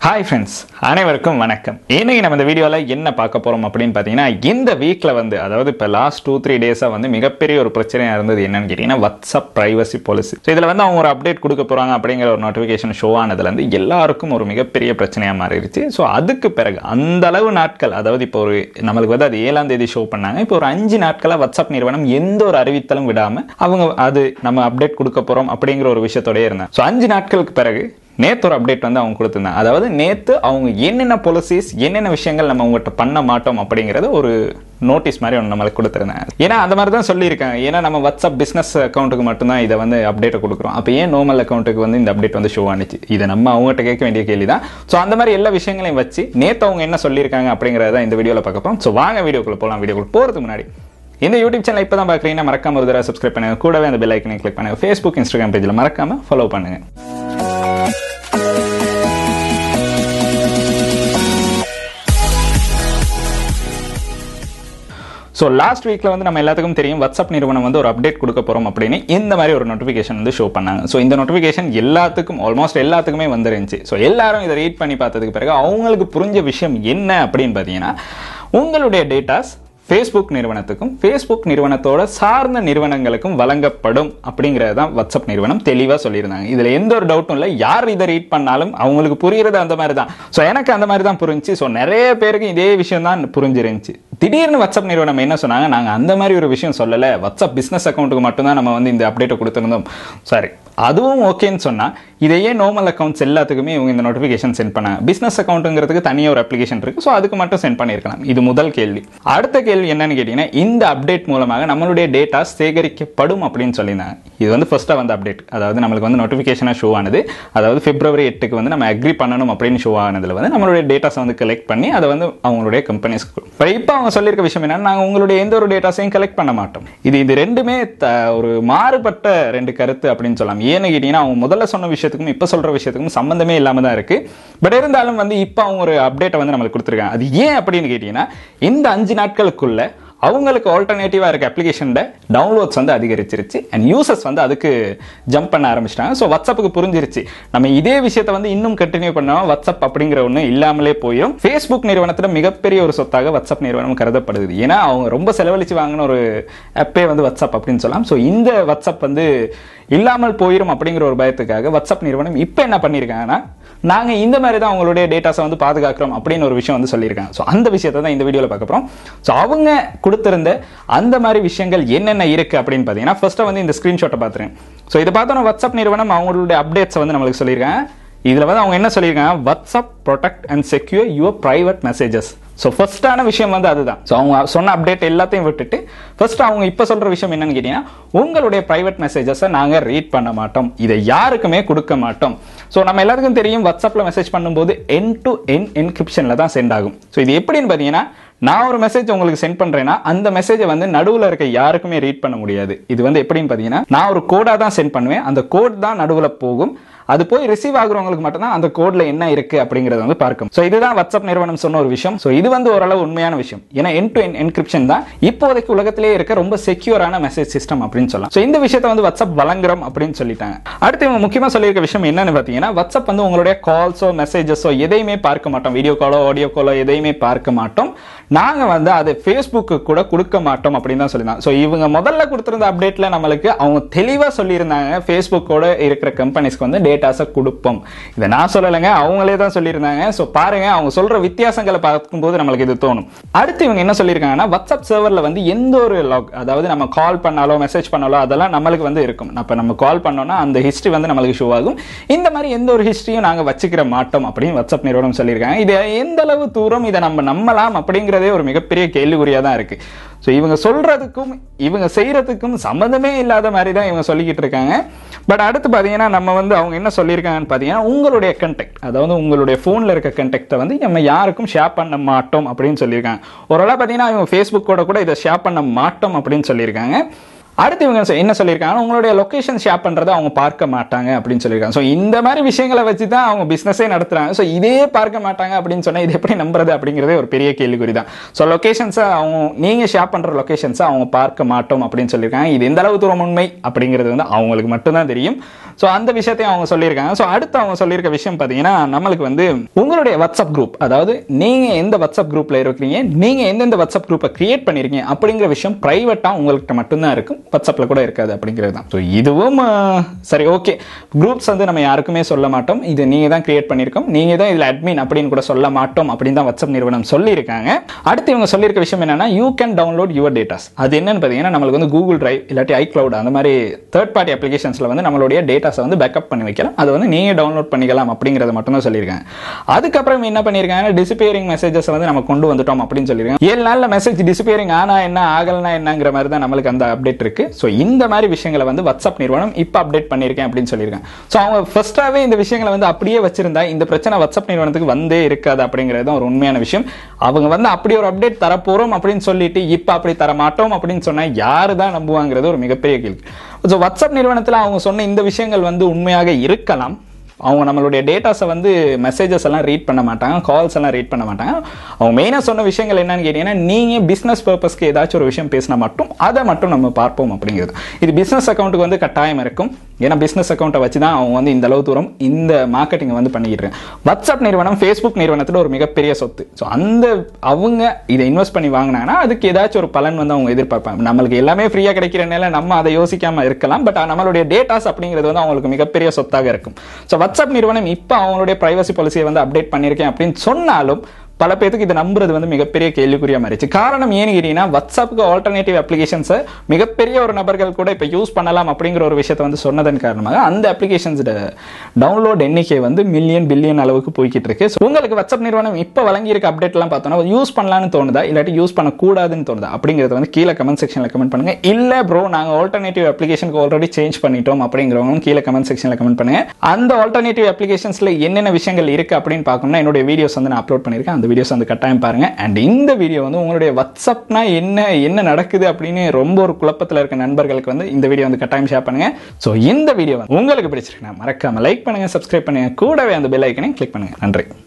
hi friends அனைவருக்கும் வணக்கம் இன்னைக்கு நம்ம இந்த வீடியோவில் என்ன பார்க்க போகிறோம் அப்படின்னு பார்த்தீங்கன்னா இந்த வீக்கில் வந்து அதாவது இப்போ லாஸ்ட் டூ த்ரீ டேஸாக வந்து மிகப்பெரிய ஒரு பிரச்சனையாக இருந்தது என்னன்னு கேட்டிங்கன்னா வாட்ஸ்அப் ப்ரைவசி பாலிசி ஸோ இதில் வந்து அவங்க ஒரு அப்டேட் கொடுக்க போகிறாங்க அப்படிங்கிற ஒரு நோட்டிஃபிகேஷன் ஷோ ஆனதுலேருந்து எல்லாருக்கும் ஒரு மிகப்பெரிய பிரச்சனையாக மாறிடுச்சு ஸோ அதுக்கு பிறகு அந்த அளவு நாட்கள் அதாவது இப்போ ஒரு நம்மளுக்கு வந்து அது ஏழாம் தேதி ஷோ பண்ணாங்க இப்போ ஒரு அஞ்சு நாட்களாக வாட்ஸ்அப் நிறுவனம் எந்த ஒரு அறிவித்தலும் விடாமல் அவங்க அது நம்ம அப்டேட் கொடுக்க போகிறோம் அப்படிங்கிற ஒரு விஷயத்தோடய இருந்தாங்க ஸோ அஞ்சு நாட்களுக்கு பிறகு நேத்து ஒரு அப்டேட் வந்து அவங்க கொடுத்துருந்தாங்க அதாவது நேத்து அவங்க என்னென்ன பாலிசிஸ் என்னென்ன விஷயங்கள் நம்ம உங்கள்கிட்ட பண்ண மாட்டோம் அப்படிங்கறது ஒரு நோட்டீஸ் மாதிரி ஒன்று நம்மளுக்கு கொடுத்துருந்தாங்க ஏன்னா அந்த மாதிரி தான் சொல்லியிருக்காங்க ஏன்னா நம்ம வாட்ஸ்அப் பிஸ்னஸ் அக்கௌண்ட்டுக்கு மட்டும்தான் இதை வந்து அப்டேட் கொடுக்குறோம் அப்போ ஏன் நார்மல் அக்கௌண்ட்டுக்கு வந்து இந்த அப்டேட் வந்து ஷோ ஆனிச்சு இதை நம்ம அவங்ககிட்ட கேட்க வேண்டிய கேள்வி தான் ஸோ அந்த மாதிரி எல்லா விஷயங்களையும் வச்சு நேத்து அவங்க என்ன சொல்லியிருக்காங்க அப்படிங்கிறத இந்த வீடியோவில் பார்க்க போகிறோம் ஸோ வாங்க வீடியோக்குள்ள போகலாம் வீடியோக்குள்ள போகிறதுக்கு முன்னாடி இந்த யூடியூப் சேனல் இப்போ தான் பார்க்குறீங்கன்னா மறக்காம ஒரு தடவை சப்ஸ்கிரைப் பண்ணுங்க கூடவே அந்த பெல் ஐக்கனை கிளிக் பண்ணுங்க ஃபேஸ்புக் இன்ஸ்டாகிராம் பேஜில் மறக்காம ஃபாலோ பண்ணுங்க ஸோ லாஸ்ட் வீக்கில் வந்து நம்ம எல்லாத்துக்கும் தெரியும் வாட்ஸ்அப் நிறுவனம் வந்து ஒரு அப்டேட் கொடுக்க போகிறோம் அப்படின்னு இந்த மாதிரி ஒரு நோட்டிஃபிகேஷன் வந்து ஷோ பண்ணாங்க ஸோ இந்த நோட்டிஃபிகேஷன் எல்லாத்துக்கும் ஆல்மோஸ்ட் எல்லாத்துக்குமே வந்துருந்துச்சு ஸோ எல்லாரும் இதை ரீட் பண்ணி பார்த்ததுக்கு பிறகு அவங்களுக்கு புரிஞ்ச விஷயம் என்ன அப்படின்னு பார்த்தீங்கன்னா உங்களுடைய டேட்டாஸ் ஃபேஸ்புக் நிறுவனத்துக்கும் ஃபேஸ்புக் நிறுவனத்தோட சார்ந்த நிறுவனங்களுக்கும் வழங்கப்படும் அப்படிங்கிறது தான் வாட்ஸ்அப் நிறுவனம் தெளிவாக சொல்லியிருந்தாங்க இதில் எந்த ஒரு டவுட்டும் இல்லை யார் இதை ரீட் பண்ணாலும் அவங்களுக்கு புரியுறது அந்த மாதிரி தான் ஸோ எனக்கு அந்த மாதிரி தான் புரிஞ்சு ஸோ நிறைய பேருக்கு இதே விஷயம் தான் புரிஞ்சிருந்துச்சு திடீர்னு வாட்ஸ்அப் நிறுவனம் என்ன சொன்னாங்க நாங்கள் அந்த மாதிரி ஒரு விஷயம் சொல்லலை வாட்ஸ்அப் பிஸ்னஸ் அக்கௌண்ட்டுக்கு மட்டும்தான் நம்ம வந்து இந்த அப்டேட்டை கொடுத்துருந்தோம் சாரி அதுவும் ஓகேன்னு சொன்னால் இதையே நார்மல் அக்கௌண்ட்ஸ் எல்லாத்துக்குமே இவங்க இந்த நோட்டிஃபிகேஷன் சென்ட் பண்ணாங்க பிஸ்னஸ் அக்கௌண்ட்டுங்கிறதுக்கு தனியாக ஒரு அப்ளிகேஷன் இருக்குது ஸோ அதுக்கு மட்டும் சென்ட் பண்ணியிருக்கலாம் இது முதல் கேள்வி அடுத்த கேள்வி என்னன்னு கேட்டிங்கன்னா இந்த அப்டேட் மூலமாக நம்மளுடைய டேட்டா சேகரிக்கப்படும் அப்படின்னு சொல்லியிருந்தாங்க இது வந்து ஃபர்ஸ்ட்டாக வந்து அப்டேட் அதாவது நம்மளுக்கு வந்து நோட்டிஃபிகேஷனாக ஷோ ஆனது அதாவது பிப்ரவரி எட்டுக்கு வந்து நம்ம அக்ரி பண்ணணும் அப்படின்னு ஷோ ஆனதில் வந்து நம்மளுடைய டேட்டாஸை வந்து கலெக்ட் பண்ணி அதை வந்து அவங்களுடைய கம்பெனிஸ்க்கு பட் இப்போ அவங்க சொல்லியிருக்க விஷயம் என்னன்னா நாங்கள் உங்களுடைய எந்த ஒரு டேட்டாஸையும் கலெக்ட் பண்ண மாட்டோம் இது இது ரெண்டுமே த- ஒரு மாறுபட்ட ரெண்டு கருத்து அப்படின்னு சொல்லலாம் ஏன்னு கேட்டீங்கன்னா அவங்க முதல்ல சொன்ன விஷயத்துக்கும் இப்போ சொல்ற விஷயத்துக்கும் சம்பந்தமே இல்லாம தான் இருக்கு பட் இருந்தாலும் வந்து இப்போ அவங்க ஒரு அப்டேட்டை வந்து நம்மளுக்கு கொடுத்துருக்காங்க அது ஏன் அப்படின்னு கேட்டீங்கன்னா இந்த அஞ்சு நாட்களுக்குள்ள அவங்களுக்கு ஆல்டர்னேட்டிவாக இருக்க அப்ளிகேஷனோட டவுன்லோட்ஸ் வந்து அதிகரிச்சிருச்சு அண்ட் யூசர்ஸ் வந்து அதுக்கு ஜம்ப் பண்ண ஆரம்பிச்சிட்டாங்க ஸோ வாட்ஸ்அப்புக்கு புரிஞ்சிருச்சு நம்ம இதே விஷயத்தை வந்து இன்னும் கண்டினியூ பண்ணோம் வாட்ஸ்அப் அப்படிங்கிற ஒன்று இல்லாமலே போயும் ஃபேஸ்புக் நிறுவனத்தில் மிகப்பெரிய ஒரு சொத்தாக வாட்ஸ்அப் நிறுவனம் கருதப்படுது ஏன்னா அவங்க ரொம்ப செலவழிச்சு வாங்கின ஒரு ஆப்பே வந்து வாட்ஸ்அப் அப்படின்னு சொல்லலாம் ஸோ இந்த வாட்ஸ்அப் வந்து இல்லாமல் போயிடும் அப்படிங்கிற ஒரு பயத்துக்காக வாட்ஸ்அப் நிறுவனம் இப்போ என்ன பண்ணியிருக்காங்கன்னா நாங்க இந்த மாதிரி தான் உங்களுடைய டேட்டாஸை வந்து பாதுகாக்கிறோம் அப்படின்னு ஒரு விஷயம் வந்து சொல்லியிருக்காங்க ஸோ அந்த விஷயத்தை தான் இந்த வீடியோவில் பார்க்க போகிறோம் ஸோ அவங்க கொடுத்திருந்த அந்த மாதிரி விஷயங்கள் என்னென்ன இருக்கு அப்படின்னு பார்த்தீங்கன்னா ஃபர்ஸ்ட்டாக வந்து இந்த ஸ்க்ரீன்ஷாட்டை பார்த்துறேன் ஸோ இதை பார்த்தோன்னா வாட்ஸ்அப் நிறுவனம் அவங்களுடைய அப்டேட்ஸை வந்து நம்மளுக்கு சொல்லியிருக்காங்க இதில் வந்து அவங்க என்ன சொல்லியிருக்காங்க WhatsApp protect and secure your private messages so ஃபர்ஸ்டான விஷயம் வந்து அதுதான் ஸோ அவங்க சொன்ன அப்டேட் எல்லாத்தையும் விட்டுட்டு ஃபர்ஸ்ட் அவங்க இப்போ சொல்ற விஷயம் என்னன்னு கேட்டீங்கன்னா உங்களுடைய பிரைவேட் மெசேஜஸை நாங்கள் ரீட் பண்ண மாட்டோம் இதை யாருக்குமே கொடுக்க மாட்டோம் ஸோ நம்ம எல்லாத்துக்கும் தெரியும் வாட்ஸ்அப்ல மெசேஜ் பண்ணும்போது என் டு என் என்கிரிப்ஷனில் தான் சென்ட் ஆகும் ஸோ இது எப்படின்னு பார்த்தீங்கன்னா நான் ஒரு மெசேஜ் உங்களுக்கு சென்ட் பண்றேன்னா அந்த மெசேஜை வந்து நடுவில் இருக்க யாருக்குமே ரீட் பண்ண முடியாது இது வந்து எப்படின்னு பார்த்தீங்கன்னா நான் ஒரு கோடா தான் சென்ட் பண்ணுவேன் அந்த கோட் தான் நடுவில் போகும் அது போய் ரிசீவ் ஆகுறவங்களுக்கு மட்டும்தான் அந்த கோட்ல என்ன இருக்கு அப்படிங்கறத வந்து பார்க்கும் ஸோ இதுதான் வாட்ஸ்அப் நிறுவனம் சொன்ன ஒரு விஷயம் ஸோ இது வந்து ஓரளவு உண்மையான விஷயம் ஏன்னா என் டு என் என்கிரிப்ஷன் தான் இப்போதைக்கு உலகத்திலே இருக்க ரொம்ப செக்யூரான மெசேஜ் சிஸ்டம் அப்படின்னு சொல்லலாம் ஸோ இந்த விஷயத்தை வந்து வாட்ஸ்அப் வழங்குறோம் அப்படின்னு சொல்லிட்டாங்க அடுத்து இவங்க முக்கியமா சொல்லியிருக்க விஷயம் என்னன்னு பார்த்தீங்கன்னா வாட்ஸ்அப் வந்து உங்களுடைய கால்ஸோ மெசேஜஸோ எதையுமே பார்க்க மாட்டோம் வீடியோ காலோ ஆடியோ காலோ எதையுமே பார்க்க மாட்டோம் நாங்க வந்து அது ஃபேஸ்புக்கு கூட கொடுக்க மாட்டோம் அப்படின்னு தான் சொல்லியிருந்தாங்க ஸோ இவங்க முதல்ல கொடுத்திருந்த அப்டேட்ல நம்மளுக்கு அவங்க தெளிவா சொல்லியிருந்தாங்க ஃபேஸ்புக்கோட இருக்கிற கம்பெனிஸ்க்கு வந்து டேட்டாஸை கொடுப்போம் இதை நான் சொல்லலைங்க அவங்களே தான் சொல்லியிருந்தாங்க ஸோ பாருங்க அவங்க சொல்ற வித்தியாசங்களை பார்க்கும்போது நம்மளுக்கு இது தோணும் அடுத்து இவங்க என்ன சொல்லியிருக்காங்கன்னா வாட்ஸ்அப் சர்வர்ல வந்து எந்த ஒரு லாக் அதாவது நம்ம கால் பண்ணாலோ மெசேஜ் பண்ணாலோ அதெல்லாம் நம்மளுக்கு வந்து இருக்கும் அப்ப நம்ம கால் பண்ணோம்னா அந்த ஹிஸ்டரி வந்து நம்மளுக்கு ஷோ ஆகும் இந்த மாதிரி எந்த ஒரு ஹிஸ்டரியும் நாங்க வச்சுக்கிற மாட்டோம் அப்படின்னு வாட்ஸ்அப் நிறுவனம் சொல்லியிருக்காங்க இது எந்த அளவு தூரம் இதை நம்ம நம்பலாம் அப்படிங்கிறதே ஒரு மிகப்பெரிய கேள்விக்குறியா தான் இருக்கு ஸோ இவங்க சொல்றதுக்கும் இவங்க செய்யறதுக்கும் சம்மந்தமே இல்லாத மாதிரி தான் இவங்க சொல்லிக்கிட்டு இருக்காங்க பட் அடுத்து பார்த்தீங்கன்னா நம்ம வந்து அவங்க என்ன சொல்லியிருக்காங்கன்னு பார்த்தீங்கன்னா உங்களுடைய கண்டெக்ட் அதாவது உங்களுடைய ஃபோனில் இருக்க கண்டெக்ட்டை வந்து நம்ம யாருக்கும் ஷேர் பண்ண மாட்டோம் அப்படின்னு சொல்லியிருக்காங்க ஓரளவு பார்த்தீங்கன்னா இவங்க ஃபேஸ்புக்கோட கூட இதை ஷேர் பண்ண மாட்டோம் அப்படின்னு சொல்லியிருக்காங்க அடுத்து இவங்க சொ- என்ன சொல்லியிருக்காங்க உங்களுடைய லொகேஷன் ஷேர் பண்றதை அவங்க பார்க்க மாட்டாங்க அப்படின்னு சொல்லியிருக்காங்க ஸோ இந்த மாதிரி விஷயங்களை வச்சு தான் அவங்க பிசினஸே நடத்துறாங்க ஸோ இதே பார்க்க மாட்டாங்க அப்படின்னு சொன்னா இது எப்படி நம்புறது அப்படிங்கிறதே ஒரு பெரிய கேள்விக்குறி தான் ஸோ லொகேஷன்ஸை அவங்க நீங்க ஷேர் பண்ற லொகேஷன்ஸை அவங்க பார்க்க மாட்டோம் அப்படின்னு சொல்லியிருக்காங்க இது எந்த அளவு தூரம் உண்மை அப்படிங்கிறது வந்து அவங்களுக்கு மட்டும்தான் தெரியும் ஸோ அந்த விஷயத்தையும் அவங்க சொல்லியிருக்காங்க ஸோ அடுத்து அவங்க சொல்லியிருக்க விஷயம் பார்த்தீங்கன்னா நம்மளுக்கு வந்து உங்களுடைய வாட்ஸ்அப் குரூப் அதாவது நீங்க எந்த வாட்ஸ்அப் குரூப்ல இருக்கிறீங்க நீங்க எந்தெந்த வாட்ஸ்அப் குரூப்பை கிரியேட் பண்ணிருக்கீங்க அப்படிங்கிற விஷயம் பிரைவேட்டா உங்கள்கிட்ட மட்டும்தான் இருக்கும் வாட்ஸ்அப்ல கூட இருக்காது அப்படிங்கிறது தான் ஸோ இதுவும் ஆஹ், சரி ஓகே குரூப்ஸ் வந்து நம்ம யாருக்குமே சொல்ல மாட்டோம் இது நீங்க தான் கிரியேட் பண்ணியிருக்கோம் நீங்க தான் இதுல அட்மின் அப்படின்னு கூட சொல்ல மாட்டோம் அப்படின்னு தான் வாட்ஸ்அப் நிறுவனம் சொல்லியிருக்காங்க அடுத்து இவங்க சொல்லியிருக்க விஷயம் என்னன்னா you can download your datas அது என்னன்னு பார்த்தீங்கன்னா நம்மளுக்கு வந்து கூகுள் டிரைவ் இல்லாட்டி ஐக்ளவுட் அந்த மாதிரி தேர்ட் பார்ட்டி அப்ளிகேஷன்ஸ்ல வந்து நம்மளுடைய டேட்டாஸை வந்து பேக்கப் பண்ணி வைக்கலாம் அதை வந்து நீங்க டவுன்லோட் பண்ணிக்கலாம் அப்படிங்கறத மட்டும் தான் சொல்லியிருக்காங்க அதுக்கப்புறம் என்ன பண்ணியிருக்காங்க டிசிப்பியரிங் மெசேஜஸ் வந்து நம்ம கொண்டு வந்துட்டோம் அப்படின்னு சொல்லியிருக்காங்க ஏழு நாள்ல மெசேஜ் டிசிப்பியரிங் ஆனா என்ன ஆகலனா என்னங்கிற மாதிரி தான் நம்மளுக்கு அந்த அப்டேட் இருக்கு ஸோ இந்த மாதிரி விஷயங்களை வந்து வாட்ஸ்அப் நிறுவனம் இப்போ அப்டேட் பண்ணியிருக்கேன் அப்படின்னு சொல்லியிருக்காங்க ஸோ அவங்க ஃபர்ஸ்டாவே இந்த விஷயங்களை வந்து அப்படியே வச்சிருந்தா இந்த பிரச்சனை வாட்ஸ்அப் நிறுவனத்துக்கு வந்தே இருக்காது அப்படிங்கிறது தான் ஒரு உண்மையான விஷயம் அவங்க வந்து அப்படி ஒரு அப்டேட் தரப்போறோம் அப்படின்னு சொல்லிட்டு இப்போ அப்படி தர மாட்டோம் அப்படின்னு சொன்னா யாரு தான் நம்புவாங்கிறது ஒரு மிகப்பெரிய கேள்வி ஸோ வாட்ஸ்அப் நிறுவனத்தில் அவங்க சொன்ன இந்த விஷயங்கள் வந்து உண்மையாக இருக்கலாம் அவங்க நம்மளுடைய டேட்டாஸை வந்து மெசேஜஸ் எல்லாம் ரீட் பண்ண மாட்டாங்க கால்ஸ் எல்லாம் ரீட் பண்ண மாட்டாங்க அவங்க மெயினாக சொன்ன விஷயங்கள் என்னன்னு கேட்டீங்கன்னா நீங்கள் பிஸ்னஸ் பர்பஸ்க்கு ஏதாச்சும் ஒரு விஷயம் பேசினா மட்டும் அதை மட்டும் நம்ம பார்ப்போம் அப்படிங்கிறது இது பிஸ்னஸ் அக்கௌண்ட்டுக்கு வந்து கட்டாயம் இருக்கும் ஏன்னா பிஸ்னஸ் அக்கௌண்ட்டை வச்சு தான் அவங்க வந்து இந்த அளவு தூரம் இந்த மார்க்கெட்டிங் வந்து பண்ணிக்கிட்டு இருக்காங்க வாட்ஸ்அப் நிறுவனம் ஃபேஸ்புக் நிறுவனத்தில் ஒரு மிகப்பெரிய சொத்து ஸோ அந்த அவங்க இதை இன்வெஸ்ட் பண்ணி வாங்கினாங்கன்னா அதுக்கு ஏதாச்சும் ஒரு பலன் வந்து அவங்க எதிர்பார்ப்பாங்க நம்மளுக்கு எல்லாமே ஃப்ரீயாக கிடைக்கிறனால நம்ம அதை யோசிக்காம இருக்கலாம் பட் நம்மளுடைய டேட்டாஸ் அப்படிங்கிறது வந்து அவங்களுக்கு மிகப்பெரிய சொத்தாக இருக்கும் ஸோ வாட்ஸ்அப் நிறுவனம் இப்போ அவங்களுடைய பிரைவசி பாலிசியை வந்து அப்டேட் பண்ணியிருக்கேன் அப்படின்னு சொன்னாலும் பல பேருக்கு இதை நம்புறது வந்து மிகப்பெரிய கேள்விக்குறியா மாறிச்சு காரணம் ஏன்னு கேட்டீங்கன்னா வாட்ஸ்அப்புக்கு ஆல்டர்னேட்டிவ் அப்ளிகேஷன்ஸை மிகப்பெரிய ஒரு நபர்கள் கூட இப்போ யூஸ் பண்ணலாம் அப்படிங்கிற ஒரு விஷயத்தை வந்து சொன்னதன் காரணமாக அந்த அப்ளிகேஷன்ஸ் டவுன்லோட் எண்ணிக்கை வந்து மில்லியன் பில்லியன் அளவுக்கு போய்கிட்டு இருக்கு So, உங்களுக்கு வாட்ஸ்அப் நிறுவனம் இப்போ வழங்கியிருக்க அப்டேட்லாம் பார்த்தோன்னா யூஸ் பண்ணலாம்னு தோணுதா இல்லாட்டி யூஸ் பண்ணக்கூடாதுன்னு தோணுதா அப்படிங்கிறத வந்து கீழே கமெண்ட் செக்ஷனில் கமெண்ட் பண்ணுங்க இல்லை ப்ரோ நாங்கள் ஆல்டர்னேட்டிவ் அப்ளிகேஷனுக்கு ஆல்ரெடி சேஞ்ச் பண்ணிட்டோம் அப்படிங்கிறவங்களும் கீழே கமெண்ட் செக்ஷனில் கமெண்ட் பண்ணுங்க அந்த ஆல்டர்னேட்டிவ் அப்ளிகேஷன்ஸ்ல என்னென்ன விஷயங்கள் இருக்கு அப்படின்னு பார்க்கணும்னா என்னுடைய வீடியோஸ் வந்து நான் அப்லோட் பண்ணியிருக்கேன் அந்த வீடியோஸ் வந்து கட்டாயம் பாருங்க அண்ட் இந்த வீடியோ வந்து உங்களுடைய வாட்ஸ்அப்னா என்ன என்ன நடக்குது அப்படின்னு ரொம்ப ஒரு குழப்பத்தில் இருக்க நண்பர்களுக்கு வந்து இந்த வீடியோ வந்து கட்டாயம் ஷேர் பண்ணுங்க ஸோ இந்த வீடியோ வந்து உங்களுக்கு பிடிச்சிருக்குன்னா மறக்காம லைக் பண்ணுங்க சப்ஸ்கிரைப் பண்ணுங்க கூடவே அந்த பெல் ஐக்கனையும் கிளிக் பண்ணுங்க நன்றி